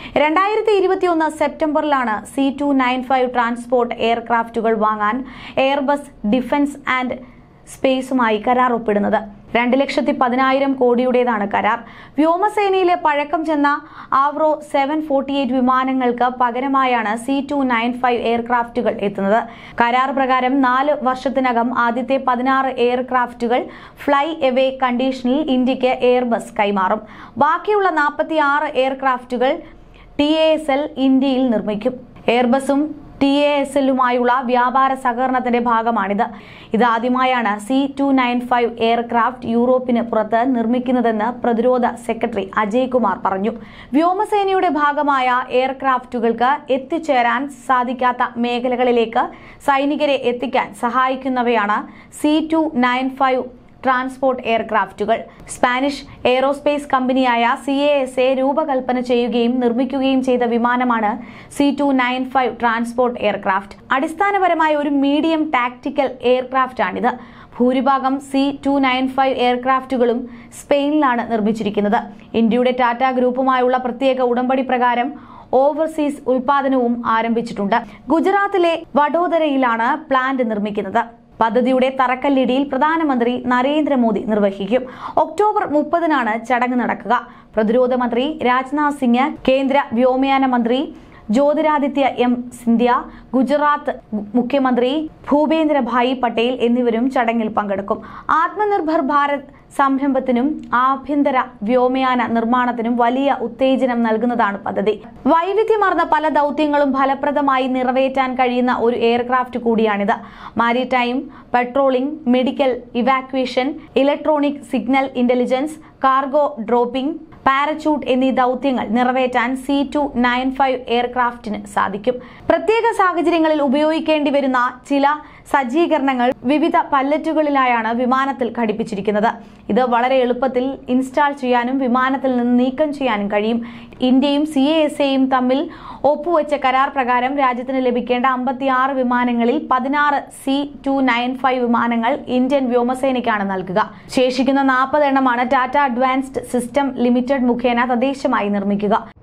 രണ്ടായിരത്തി ഇരുപത്തിയൊന്ന് സെപ്റ്റംബറിലാണ് C two nine five transport എയർക്രാഫ്റ്റുകൾ വാങ്ങാൻ എയർബസ് ഡിഫൻസ് ആൻഡ് സ്പേസുമായി കരാർ ഒപ്പിടുന്നത് രണ്ട് ലക്ഷത്തി പതിനായിരം കോടിയുടേതാണ് കരാർ വ്യോമസേനയിലെ പഴക്കം ചെന്ന ആവ്രോ സെവൻ ഫോർട്ടി എയ്റ്റ് വിമാനങ്ങൾക്ക് പകരമായാണ് സി ടു നയൻ ഫൈവ് എയർക്രാഫ്റ്റുകൾ എത്തുന്നത് കരാർ പ്രകാരം നാല് വർഷത്തിനകം ആദ്യത്തെ പതിനാറ് എയർക്രാഫ്റ്റുകൾ ഫ്ലൈ എവേ കണ്ടീഷനിൽ ഇന്ത്യക്ക് എയർബസ് കൈമാറും ബാക്കിയുള്ള നാൽപ്പത്തി ആറ് എയർക്രാഫ്റ്റുകൾ ടി എ എസ് എൽ ഇന്ത്യയിൽ നിർമ്മിക്കും എയർബസും ടി എ എസ് എല്ലുമായുള്ള വ്യാപാര സഹകരണത്തിന്റെ ഭാഗമാണിത് ഇതാദ്യമായാണ് C two nine five aircraft യൂറോപ്പിന് പുറത്ത് നിർമ്മിക്കുന്നതെന്ന് പ്രതിരോധ സെക്രട്ടറി അജയ് കുമാർ പറഞ്ഞു വ്യോമസേനയുടെ ഭാഗമായ എയർക്രാഫ്റ്റുകൾക്ക് എത്തിച്ചേരാൻ സാധിക്കാത്ത മേഖലകളിലേക്ക് സൈനികരെ എത്തിക്കാൻ സഹായിക്കുന്നവയാണ് C two nine five transport എയർക്രാഫ്റ്റുകൾ സ്പാനിഷ് എയ്റോസ്പേസ് കമ്പനിയായ സി എ എസ് എ രൂപകൽപ്പന ചെയ്യുകയും നിർമ്മിക്കുകയും ചെയ്ത വിമാനമാണ് C two nine five transport aircraft അടിസ്ഥാനപരമായ ഒരു മീഡിയം ടാക്ടിക്കൽ എയർക്രാഫ്റ്റ് ആണിത് ഭൂരിഭാഗം സി ടു നയൻ ഫൈവ് എയർക്രാഫ്റ്റുകളും സ്പെയിനിലാണ് നിർമ്മിച്ചിരിക്കുന്നത് ഇന്ത്യയുടെ ടാറ്റ ഗ്രൂപ്പുമായുള്ള പ്രത്യേക ഉടമ്പടി പ്രകാരം ഓവർസീസ് ഉൽപാദനവും ആരംഭിച്ചിട്ടുണ്ട് ഗുജറാത്തിലെ വഡോദരയിലാണ് പ്ലാന്റ് നിർമ്മിക്കുന്നത് പദ്ധതിയുടെ തറക്കല്ലിടിയിൽ പ്രധാനമന്ത്രി നരേന്ദ്രമോദി നിർവഹിക്കും ഒക്ടോബർ മുപ്പതിനാണ് ചടങ്ങ് നടക്കുക പ്രതിരോധ മന്ത്രി രാജ്നാഥ് സിംഗ് കേന്ദ്ര വ്യോമയാന മന്ത്രി ജ്യോതിരാദിത്യ എം സിന്ധ്യ ഗുജറാത്ത് മുഖ്യമന്ത്രി ഭൂപേന്ദ്രഭായി പട്ടേൽ എന്നിവരും ചടങ്ങിൽ പങ്കെടുക്കും ആത്മനിർഭർ ഭാരത് സംരംഭത്തിനും ആഭ്യന്തര വ്യോമയാന നിർമ്മാണത്തിനും വലിയ ഉത്തേജനം നൽകുന്നതാണ് പദ്ധതി വൈവിധ്യമാർന്ന പല ദൗത്യങ്ങളും ഫലപ്രദമായി നിറവേറ്റാൻ കഴിയുന്ന ഒരു എയർക്രാഫ്റ്റ് കൂടിയാണിത് maritime patrolling medical evacuation electronic signal intelligence cargo dropping parachute എന്നീ ദൗത്യങ്ങൾ നിറവേറ്റാൻ സി ടു നയൻ ഫൈവ് എയർക്രാഫ്റ്റിന് സാധിക്കും പ്രത്യേക സാഹചര്യങ്ങളിൽ ഉപയോഗിക്കേണ്ടി വരുന്ന ചില സജ്ജീകരണങ്ങൾ വിവിധ പല്ലറ്റുകളിലായാണ് വിമാനത്തിൽ ഘടിപ്പിച്ചിരിക്കുന്നത് ഇത് വളരെ എളുപ്പത്തിൽ ഇൻസ്റ്റാൾ ചെയ്യാനും വിമാനത്തിൽ നിന്ന് നീക്കം ചെയ്യാനും കഴിയും ഇന്ത്യയും സി എ എസ് എയും തമ്മിൽ ഒപ്പുവെച്ച കരാർ പ്രകാരം രാജ്യത്തിന് ലഭിക്കേണ്ട അമ്പത്തിയാറ് വിമാനങ്ങളിൽ പതിനാറ് സി ടു നയൻ ഫൈവ് വിമാനങ്ങൾ ഇന്ത്യൻ വ്യോമസേനയ്ക്കാണ് നൽകുക ശേഷിക്കുന്ന നാൽപ്പത് എണ്ണമാണ് ടാറ്റ അഡ്വാൻസ്ഡ് സിസ്റ്റം ലിമിറ്റഡ് മുഖേന തദ്ദേശമായി നിർമ്മിക്കുക